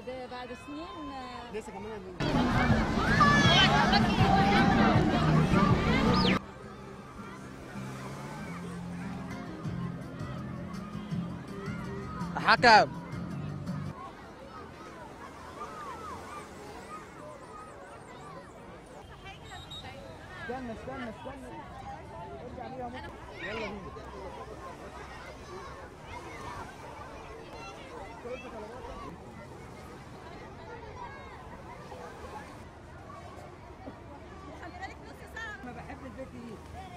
بعد بعد سنين آه، لسه كمان حكم استنى استنى استنى ارجع ليها ممكن. يلا بينا انا بحب البيت دي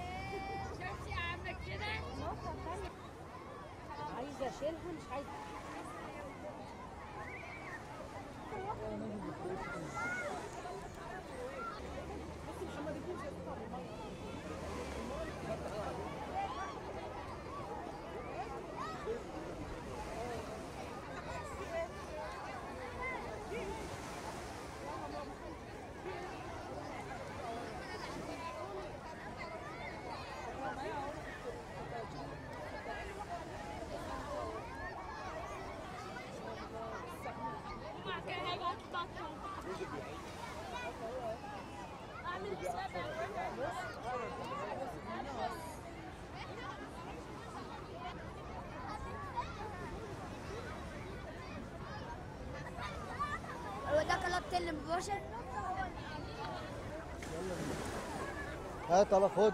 عايزه اشيلها مش عايزه هو ده كلاب تل مباشر هات يلا خد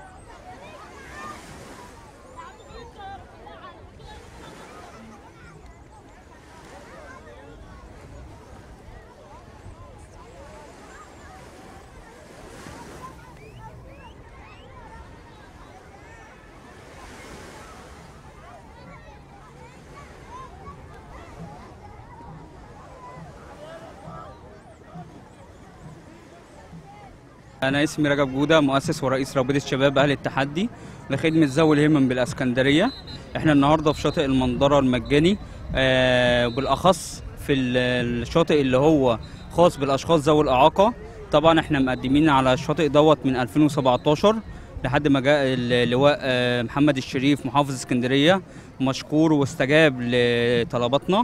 أنا اسمي رجب جودة مؤسس ورئيس رابطة شباب أهل التحدي لخدمة ذوي الهمم بالإسكندرية إحنا النهاردة في شاطئ المنظرة المجاني آه بالأخص في ال- الشاطئ اللي هو خاص بالأشخاص ذوي الإعاقة طبعا إحنا مقدمين على الشاطئ دوت من 2017 لحد ما جاء اللواء آه، محمد الشريف محافظ اسكندرية مشكور واستجاب لطلباتنا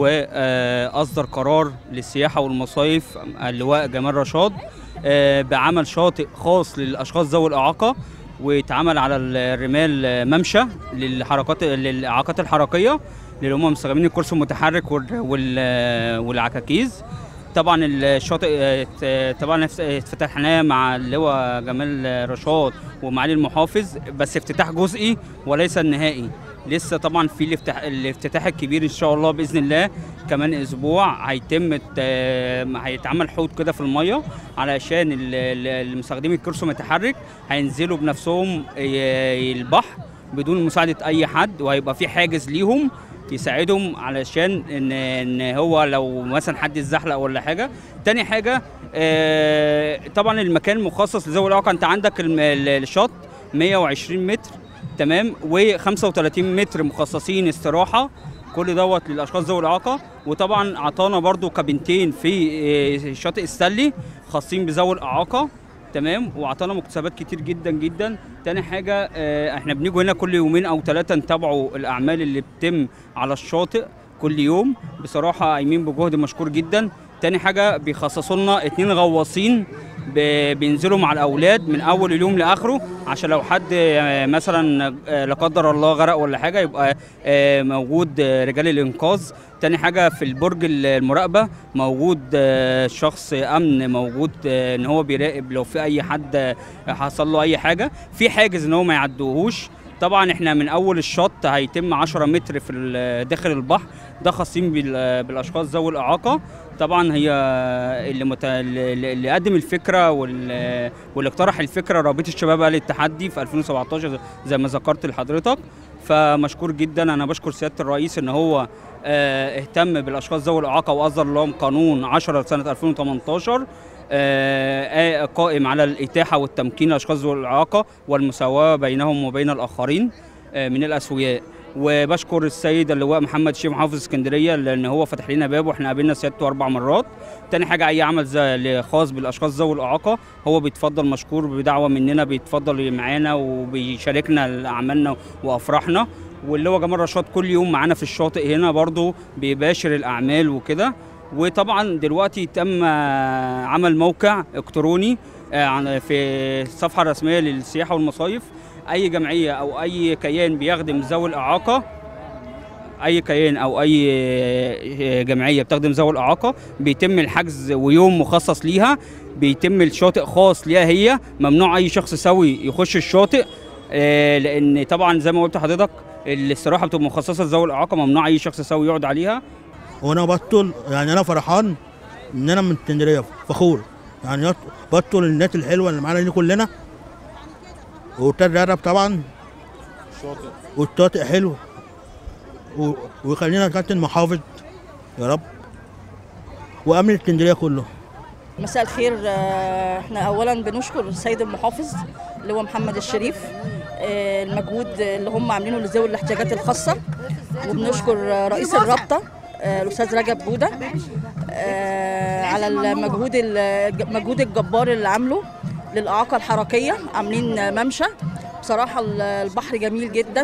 وأصدر قرار للسياحة والمصايف اللواء جمال رشاد آه، بعمل شاطئ خاص للاشخاص ذوي الاعاقه واتعمل على الرمال آه، ممشى للحركات للاعاقات الحركيه اللي هم مستخدمين الكرسي المتحرك وال- وال- والعكاكيز طبعا الشاطئ آه، ات- طبعا افت- افتتحناه مع اللواء جمال رشاد ومعالي المحافظ بس افتتاح جزئي وليس النهائي لسه طبعا في الافتتاح, الافتتاح الكبير ان شاء الله باذن الله كمان اسبوع هيتم الت- هيتعمل حوض كده في الميه علشان ال- ال- المستخدمين الكرسي المتحرك هينزلوا بنفسهم ي- البحر بدون مساعده اي حد وهيبقى في حاجز ليهم يساعدهم علشان ان ان هو لو مثلا حد اتزحلق ولا حاجه تاني حاجه آه، طبعا المكان مخصص لذوي الاعاقه انت عندك الم- ال- الشط 120 متر تمام و35 متر مخصصين استراحه كل دوت للاشخاص ذوي الاعاقه وطبعا عطانا برضو كابينتين في آه، شاطئ ستانلي خاصين بذوي الاعاقه تمام وعطانا مكتسبات كتير جدا جدا تاني حاجه آه، احنا بنيجوا هنا كل يومين او ثلاثه نتابعوا الاعمال اللي بتتم على الشاطئ كل يوم بصراحه قايمين بجهد مشكور جدا تاني حاجه بيخصصوا لنا اتنين غواصين ب- بينزلوا مع الاولاد من اول اليوم لاخره عشان لو حد آه، مثلا آه، لا قدر الله غرق ولا حاجه يبقى آه، موجود آه، رجال الانقاذ تاني حاجه في البرج ال- المراقبه موجود آه، شخص امن موجود آه، ان هو بيراقب لو في اي حد آه، حصل له اي حاجه في حاجز ان هو ما يعدوهوش طبعا احنا من اول الشط هيتم 10 متر في ال- داخل البحر ده خاصين بال- بالاشخاص ذوي الاعاقه طبعا هي اللي, مت... اللي اللي قدم الفكره وال... واللي اقترح الفكره رابطه الشباب اهل التحدي في 2017 زي ما ذكرت لحضرتك فمشكور جدا انا بشكر سياده الرئيس ان هو آه، اهتم بالاشخاص ذوي الاعاقه واصدر لهم قانون 10 سنه 2018 آه، آه، قائم على الاتاحه والتمكين لاشخاص ذوي الاعاقه والمساواه بينهم وبين الاخرين آه، من الاسوياء وبشكر السيد اللواء محمد شيخ محافظ اسكندريه لان هو فتح لنا باب واحنا قابلنا سيادته اربع مرات تاني حاجه اي عمل زي خاص بالاشخاص ذوي الاعاقه هو بيتفضل مشكور بدعوه مننا بيتفضل معانا وبيشاركنا اعمالنا وافراحنا واللي هو جمال رشاد كل يوم معانا في الشاطئ هنا برضو بيباشر الاعمال وكده وطبعا دلوقتي تم آه، عمل موقع الكتروني آه، عن- في الصفحه الرسميه للسياحه والمصايف اي جمعيه او اي كيان بيخدم ذوي الاعاقه اي كيان او اي آه، جمعيه بتخدم ذوي الاعاقه بيتم الحجز ويوم مخصص ليها بيتم الشاطئ خاص ليها هي ممنوع اي شخص سوي يخش الشاطئ آه، لان طبعا زي ما قلت لحضرتك الاستراحه بتبقى مخصصه لذوي الاعاقه ممنوع اي شخص سوي يقعد عليها وانا بطل يعني انا فرحان ان انا من اسكندريه فخور يعني يط- بطل الناس الحلوه اللي معانا دي كلنا وابتدى الرب طبعا والشاطئ حلو و- ويخلينا كابتن محافظ يا رب وامن اسكندريه كله مساء الخير آه، احنا اولا بنشكر السيد المحافظ اللي هو محمد الشريف آه، المجهود اللي هم عاملينه لذوي الاحتياجات الخاصه وبنشكر آه، رئيس الرابطه آه، الاستاذ رجب جوده آه، على المجهود المجهود الجبار اللي عامله للاعاقه الحركيه عاملين ممشى بصراحه البحر جميل جدا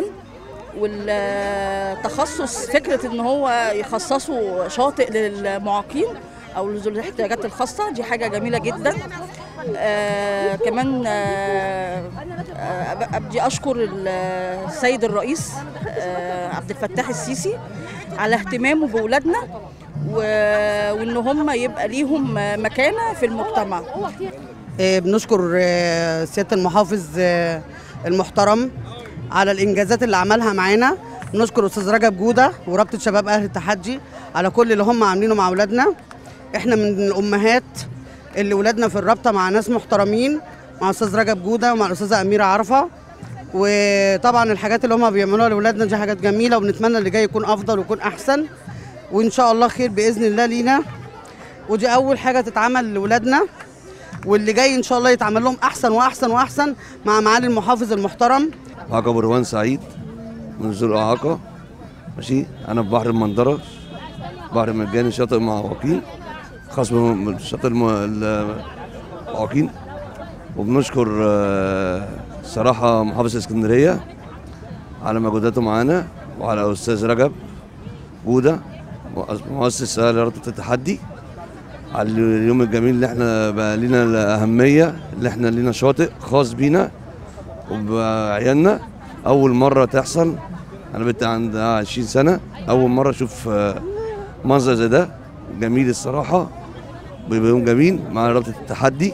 والتخصص فكره ان هو يخصصوا شاطئ للمعاقين او لذوي الاحتياجات الخاصه دي حاجه جميله جدا آه كمان آه آه ابدي اشكر ال- السيد الرئيس آه عبد الفتاح السيسي على اهتمامه باولادنا و- وان هم يبقى ليهم مكانه في المجتمع آه، بنشكر آه، سياده المحافظ آه، المحترم على الانجازات اللي عملها معانا بنشكر استاذ رجب جوده ورابطه شباب اهل التحدي على كل اللي هم عاملينه مع اولادنا احنا من الامهات اللي ولادنا في الرابطه مع ناس محترمين مع استاذ رجب جوده ومع الاستاذه اميره عرفه وطبعا الحاجات اللي هم بيعملوها لاولادنا دي حاجات جميله وبنتمنى اللي جاي يكون افضل ويكون احسن وان شاء الله خير باذن الله لينا ودي اول حاجه تتعمل لاولادنا واللي جاي ان شاء الله يتعمل لهم احسن واحسن واحسن مع معالي المحافظ المحترم معاك ابو روان سعيد من ذو الاعاقه ماشي انا في بحر المندره بحر مجاني شاطئ معوقين خاص بالشاطئ الم- المعوقين وبنشكر آه، صراحه محافظ اسكندريه على مجهوداته معانا وعلى استاذ رجب جوده مؤسس رابطه التحدي على اليوم الجميل اللي احنا بقى لينا الاهميه اللي احنا لينا شاطئ خاص بينا وبعيالنا اول مره تحصل انا بنت عندها 20 سنه اول مره اشوف آه، منظر زي ده جميل الصراحه بيبقى يوم جميل مع رابطه التحدي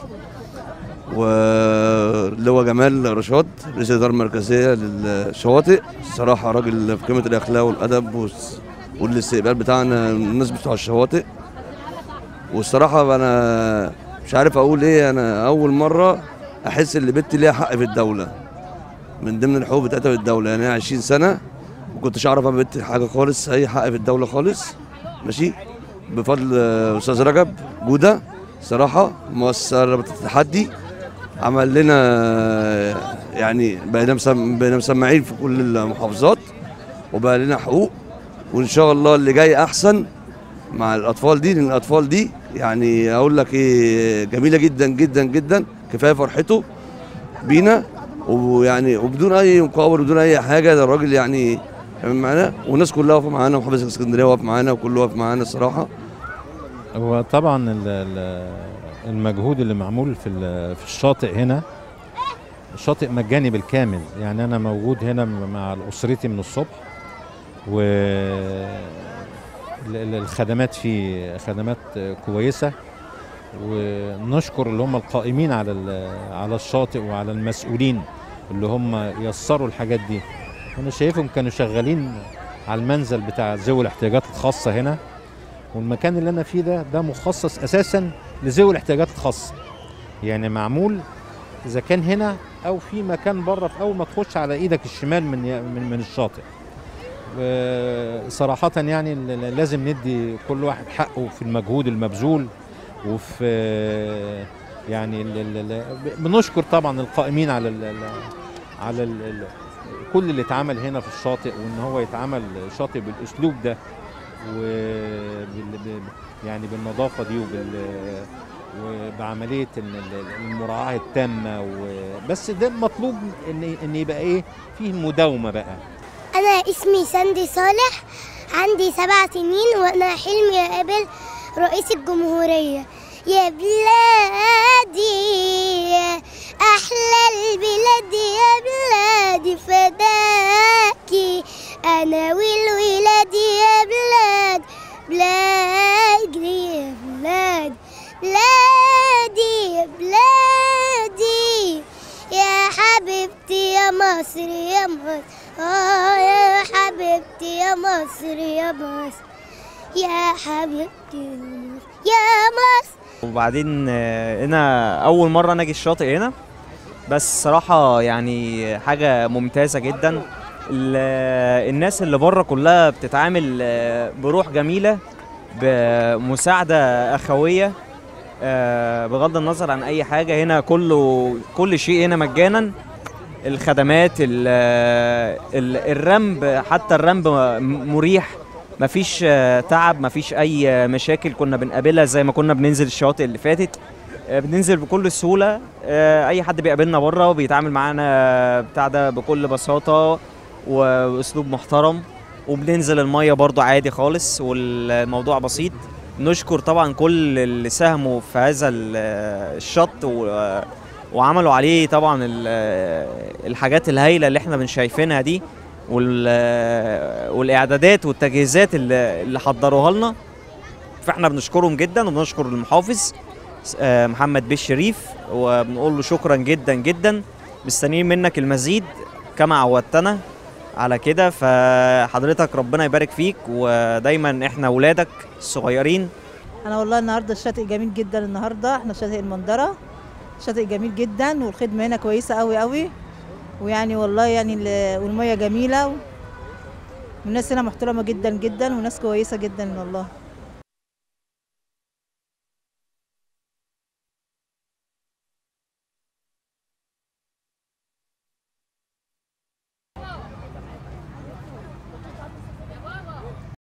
واللي هو جمال رشاد رئيس الاداره المركزيه للشواطئ الصراحه راجل في قمه الاخلاق والادب والس- والاستقبال بتاعنا الناس بتوع الشواطئ والصراحه انا مش عارف اقول ايه انا اول مره احس ان بنتي ليها حق في الدوله من ضمن الحقوق بتاعتها في الدوله يعني أنا 20 سنه ما كنتش اعرف عن بنتي حاجه خالص اي حق في الدوله خالص ماشي بفضل آه، استاذ رجب جوده صراحه مؤسسه رابطه التحدي عمل لنا آه، يعني بقينا مسم- بقينا مسمعين في كل المحافظات وبقى لنا حقوق وان شاء الله اللي جاي احسن مع الاطفال دي لان الاطفال دي يعني اقول لك ايه جميله جدا جدا جدا كفايه فرحته بينا ويعني وبدون اي مقابل وبدون اي حاجه ده الراجل يعني معانا والناس كلها واقفه معانا ومحافظ اسكندريه واقف معانا وكله واقف معانا الصراحه هو طبعا ال- ال- المجهود اللي معمول في ال- في الشاطئ هنا الشاطئ مجاني بالكامل يعني انا موجود هنا م- مع اسرتي من الصبح و ال- ال- الخدمات فيه خدمات كويسه ونشكر اللي هم القائمين على ال- على الشاطئ وعلى المسؤولين اللي هم يسروا الحاجات دي انا شايفهم كانوا شغالين على المنزل بتاع ذوي الاحتياجات الخاصه هنا والمكان اللي انا فيه ده ده مخصص اساسا لذوي الاحتياجات الخاصه يعني معمول اذا كان هنا او في مكان بره في اول ما تخش على ايدك الشمال من من, من الشاطئ و- صراحة يعني ل- ل- لازم ندي كل واحد حقه في المجهود المبذول وفي يعني ال- ال- ال- بنشكر طبعا القائمين على ال ال على ال ال كل اللي اتعمل هنا في الشاطئ وان هو يتعمل شاطئ بالاسلوب ده وبال ب- يعني بالنظافه دي وبال وبعمليه ال- ال- المراعاه التامه وبس ده مطلوب ان ان يبقى ايه فيه مداومه بقى أنا اسمي ساندي صالح عندي سبع سنين وأنا حلمي أقابل رئيس الجمهورية يا بلادي أحلى البلاد يا بلادي فداكي أنا والولاد يا بلاد بلادي يا بلاد بلادي يا بلادي يا حبيبتي يا مصر يا مصر آه يا حبيبتي يا مصر يا مصر يا حبيبتي يا مصر يا مصر وبعدين آه، هنا اول مره انا اجي الشاطئ هنا بس صراحه يعني حاجه ممتازه جدا ال- الناس اللي بره كلها بتتعامل آه، بروح جميله بمساعده اخويه آه، بغض النظر عن اي حاجه هنا كله كل شيء هنا مجانا الخدمات ال- ال- الرمب حتى الرمب مريح مفيش آه، تعب مفيش اي آه، مشاكل كنا بنقابلها زي ما كنا بننزل الشواطئ اللي فاتت آه، بننزل بكل سهوله آه، اي حد بيقابلنا بره وبيتعامل معانا بتاع ده بكل بساطه واسلوب محترم وبننزل الميه برضو عادي خالص والموضوع بسيط نشكر طبعا كل اللي ساهموا في هذا ال- الشط و- وعملوا عليه طبعا ال- الحاجات الهايله اللي احنا بنشايفينها دي وال- والاعدادات والتجهيزات اللي اللي حضروها لنا فاحنا بنشكرهم جدا وبنشكر المحافظ آه، محمد بيه الشريف وبنقول له شكرا جدا جدا مستنيين منك المزيد كما عودتنا على كده فحضرتك ربنا يبارك فيك ودايما احنا ولادك الصغيرين انا والله النهارده الشاطئ جميل جدا النهارده احنا في شاطئ المندره شاطئ جميل جدا والخدمه هنا كويسه قوي قوي ويعني والله يعني ال- والميه جميله والناس هنا محترمه جدا جدا وناس كويسه جدا والله